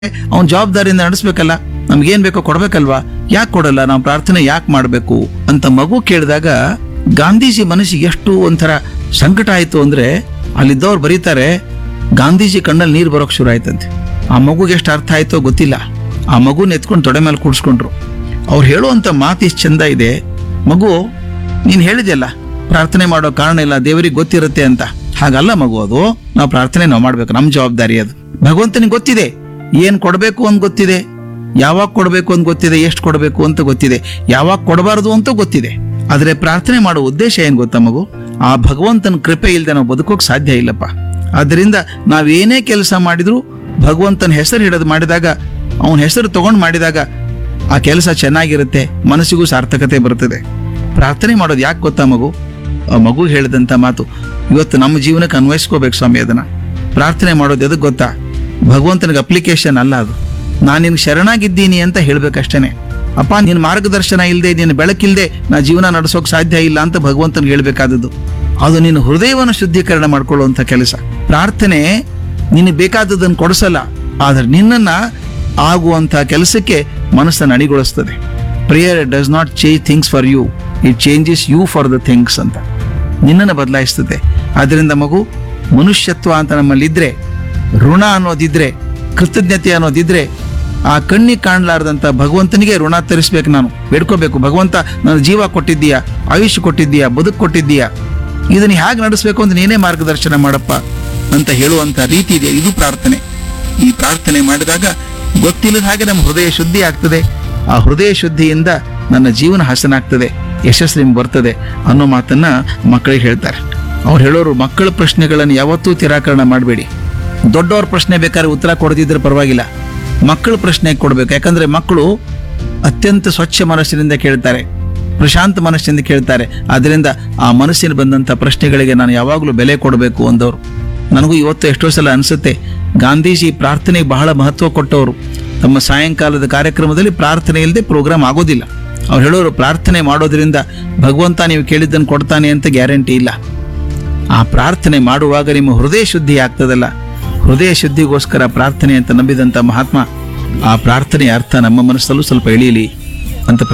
ಅವನ ಜವಾಬ್ದಾರಿಯಿಂದ ನಡೆಸ್ಬೇಕಲ್ಲ ನಮ್ಗೇನ್ ಬೇಕೋ ಕೊಡ್ಬೇಕಲ್ವಾ ಯಾಕೆ ಕೊಡಲ್ಲ ನಾವು ಪ್ರಾರ್ಥನೆ ಯಾಕೆ ಮಾಡಬೇಕು ಅಂತ ಮಗು ಕೇಳಿದಾಗ ಗಾಂಧೀಜಿ ಮನಸ್ಸಿಗೆ ಎಷ್ಟು ಒಂಥರ ಸಂಕಟ ಆಯ್ತು ಅಂದ್ರೆ ಅಲ್ಲಿದ್ದವ್ರು ಬರೀತಾರೆ ಗಾಂಧೀಜಿ ಕಣ್ಣಲ್ಲಿ ನೀರು ಬರೋಕ್ ಶುರು ಆಯ್ತಂತೆ ಆ ಮಗುಗೆ ಎಷ್ಟು ಅರ್ಥ ಆಯ್ತೋ ಗೊತ್ತಿಲ್ಲ ಆ ಮಗುನ ಎತ್ಕೊಂಡು ತೊಡೆ ಮೇಲೆ ಕೂಡಿಸ್ಕೊಂಡ್ರು ಅವ್ರು ಹೇಳುವಂತ ಮಾತು ಎಷ್ಟು ಚಂದ ಇದೆ ಮಗು ನೀನ್ ಹೇಳಿದ್ಯಲ್ಲ ಪ್ರಾರ್ಥನೆ ಮಾಡೋ ಕಾರಣ ಇಲ್ಲ ದೇವರಿಗೆ ಗೊತ್ತಿರುತ್ತೆ ಅಂತ ಹಾಗಲ್ಲ ಮಗು ಅದು ನಾವು ಪ್ರಾರ್ಥನೆ ನಾವು ಮಾಡ್ಬೇಕು ನಮ್ಮ ಜವಾಬ್ದಾರಿ ಅದು ಭಗವಂತನಿಗೆ ಗೊತ್ತಿದೆ ಏನ್ ಕೊಡಬೇಕು ಅಂತ ಗೊತ್ತಿದೆ ಯಾವಾಗ ಕೊಡಬೇಕು ಅಂತ ಗೊತ್ತಿದೆ ಎಷ್ಟು ಕೊಡಬೇಕು ಅಂತ ಗೊತ್ತಿದೆ ಯಾವಾಗ ಕೊಡಬಾರದು ಅಂತ ಗೊತ್ತಿದೆ ಆದ್ರೆ ಪ್ರಾರ್ಥನೆ ಮಾಡೋ ಉದ್ದೇಶ ಏನ್ ಗೊತ್ತಾ ಮಗು ಆ ಭಗವಂತನ ಕೃಪೆ ಇಲ್ಲದೆ ನಾವು ಬದುಕೋಕ್ ಸಾಧ್ಯ ಇಲ್ಲಪ್ಪ ಆದ್ರಿಂದ ನಾವೇನೇ ಕೆಲಸ ಮಾಡಿದ್ರು ಭಗವಂತನ ಹೆಸರು ಹಿಡಿದು ಮಾಡಿದಾಗ ಅವನ ಹೆಸರು ತಗೊಂಡು ಮಾಡಿದಾಗ ಆ ಕೆಲಸ ಚೆನ್ನಾಗಿರುತ್ತೆ ಮನಸ್ಸಿಗೂ ಸಾರ್ಥಕತೆ ಬರ್ತದೆ ಪ್ರಾರ್ಥನೆ ಮಾಡೋದು ಯಾಕೆ ಗೊತ್ತಾ ಮಗು ಆ ಮಗು ಹೇಳಿದಂತ ಮಾತು ಇವತ್ತು ನಮ್ಮ ಜೀವನಕ್ಕೆ ಅನ್ವಯಿಸ್ಕೋಬೇಕು ಸ್ವಾಮಿ ಅದನ್ನ ಪ್ರಾರ್ಥನೆ ಮಾಡೋದು ಎದಕ್ಕೆ ಗೊತ್ತಾ ಭಗವಂತನಿಗೆ ಅಪ್ಲಿಕೇಶನ್ ಅಲ್ಲ ಅದು ನಾನು ನಿನ್ಗೆ ಶರಣಾಗಿದ್ದೀನಿ ಅಂತ ಹೇಳ್ಬೇಕಷ್ಟೇನೆ ಅಪ್ಪ ನಿನ್ನ ಮಾರ್ಗದರ್ಶನ ಇಲ್ಲದೆ ನಿನ್ನ ಬೆಳಕಿಲ್ಲದೆ ನಾ ಜೀವನ ನಡೆಸೋಕೆ ಸಾಧ್ಯ ಇಲ್ಲ ಅಂತ ಭಗವಂತನಿಗೆ ಹೇಳ್ಬೇಕಾದದ್ದು ಅದು ನಿನ್ನ ಹೃದಯವನ್ನು ಶುದ್ಧೀಕರಣ ಮಾಡ್ಕೊಳ್ಳುವಂಥ ಕೆಲಸ ಪ್ರಾರ್ಥನೆ ನಿನಗೆ ಬೇಕಾದದನ್ನು ಕೊಡಿಸಲ್ಲ ಆದ್ರೆ ನಿನ್ನನ್ನ ಆಗುವಂಥ ಕೆಲಸಕ್ಕೆ ಮನಸ್ಸನ್ನು ಅಣಿಗೊಳಿಸ್ತದೆ prayer does not change things for you it changes you for the things ಅಂತ ನಿನ್ನನ್ನು ಬದಲಾಯಿಸ್ತದೆ ಅದರಿಂದ ಮಗು ಮನುಷ್ಯತ್ವ ಅಂತ ನಮ್ಮಲ್ಲಿದ್ರೆ ಋಣ ಅನ್ನೋದಿದ್ರೆ ಕೃತಜ್ಞತೆ ಅನ್ನೋದಿದ್ರೆ ಆ ಕಣ್ಣಿಗೆ ಕಾಣಲಾರ್ದಂಥ ಭಗವಂತನಿಗೆ ಋಣ ತರಿಸ್ಬೇಕು ನಾನು ಬೇಡ್ಕೋಬೇಕು ಭಗವಂತ ನನ್ನ ಜೀವ ಕೊಟ್ಟಿದ್ದೀಯಾ ಆಯುಷ್ಯ ಕೊಟ್ಟಿದ್ದೀಯಾ ಬದುಕು ಕೊಟ್ಟಿದ್ದೀಯಾ ಇದನ್ನ ಹೇಗೆ ನಡೆಸಬೇಕು ಅಂತ ನೀನೇ ಮಾರ್ಗದರ್ಶನ ಮಾಡಪ್ಪ ಅಂತ ಹೇಳುವಂತ ರೀತಿ ಇದೆ ಇದು ಪ್ರಾರ್ಥನೆ ಈ ಪ್ರಾರ್ಥನೆ ಮಾಡಿದಾಗ ಗೊತ್ತಿಲ್ಲದ ಹಾಗೆ ನಮ್ಮ ಹೃದಯ ಶುದ್ಧಿ ಆಗ್ತದೆ ಆ ಹೃದಯ ಶುದ್ಧಿಯಿಂದ ನನ್ನ ಜೀವನ ಹಸನಾಗ್ತದೆ ಯಶಸ್ಸು ನಿಮ್ಗೆ ಬರ್ತದೆ ಅನ್ನೋ ಮಾತನ್ನ ಮಕ್ಕಳಿಗೆ ಹೇಳ್ತಾರೆ ಅವ್ರು ಹೇಳೋರು ಮಕ್ಕಳ ಪ್ರಶ್ನೆಗಳನ್ನು ಯಾವತ್ತೂ ತಿರಾಕರಣ ಮಾಡಬೇಡಿ ದೊಡ್ಡವ್ರ ಪ್ರಶ್ನೆ ಬೇಕಾದ್ರೆ ಉತ್ತರ ಕೊಡದಿದ್ರೆ ಪರವಾಗಿಲ್ಲ ಮಕ್ಕಳ ಪ್ರಶ್ನೆ ಕೊಡ್ಬೇಕು ಯಾಕಂದ್ರೆ ಮಕ್ಕಳು ಅತ್ಯಂತ ಸ್ವಚ್ಛ ಮನಸ್ಸಿನಿಂದ ಕೇಳ್ತಾರೆ ಪ್ರಶಾಂತ ಮನಸ್ಸಿನಿಂದ ಕೇಳ್ತಾರೆ ಅದರಿಂದ ಆ ಮನಸ್ಸಿನ ಬಂದಂಥ ಪ್ರಶ್ನೆಗಳಿಗೆ ನಾನು ಯಾವಾಗಲೂ ಬೆಲೆ ಕೊಡಬೇಕು ಅಂದವರು ನನಗೂ ಇವತ್ತು ಎಷ್ಟೋ ಸಲ ಅನಿಸುತ್ತೆ ಗಾಂಧೀಜಿ ಪ್ರಾರ್ಥನೆಗೆ ಬಹಳ ಮಹತ್ವ ಕೊಟ್ಟವರು ತಮ್ಮ ಸಾಯಂಕಾಲದ ಕಾರ್ಯಕ್ರಮದಲ್ಲಿ ಪ್ರಾರ್ಥನೆ ಇಲ್ಲದೆ ಪ್ರೋಗ್ರಾಮ್ ಆಗೋದಿಲ್ಲ ಅವ್ರು ಹೇಳೋರು ಪ್ರಾರ್ಥನೆ ಮಾಡೋದ್ರಿಂದ ಭಗವಂತ ನೀವು ಕೇಳಿದ್ದನ್ನು ಕೊಡ್ತಾನೆ ಅಂತ ಗ್ಯಾರಂಟಿ ಇಲ್ಲ ಆ ಪ್ರಾರ್ಥನೆ ಮಾಡುವಾಗ ನಿಮ್ಮ ಹೃದಯ ಶುದ್ಧಿ ಆಗ್ತದಲ್ಲ ಹೃದಯ ಶುದ್ಧಿಗೋಸ್ಕರ ಪ್ರಾರ್ಥನೆ ಅಂತ ನಂಬಿದಂಥ ಮಹಾತ್ಮ ಆ ಪ್ರಾರ್ಥನೆಯ ಅರ್ಥ ನಮ್ಮ ಮನಸ್ಸಲ್ಲೂ ಸ್ವಲ್ಪ ಇಳಿಯಲಿ ಅಂತ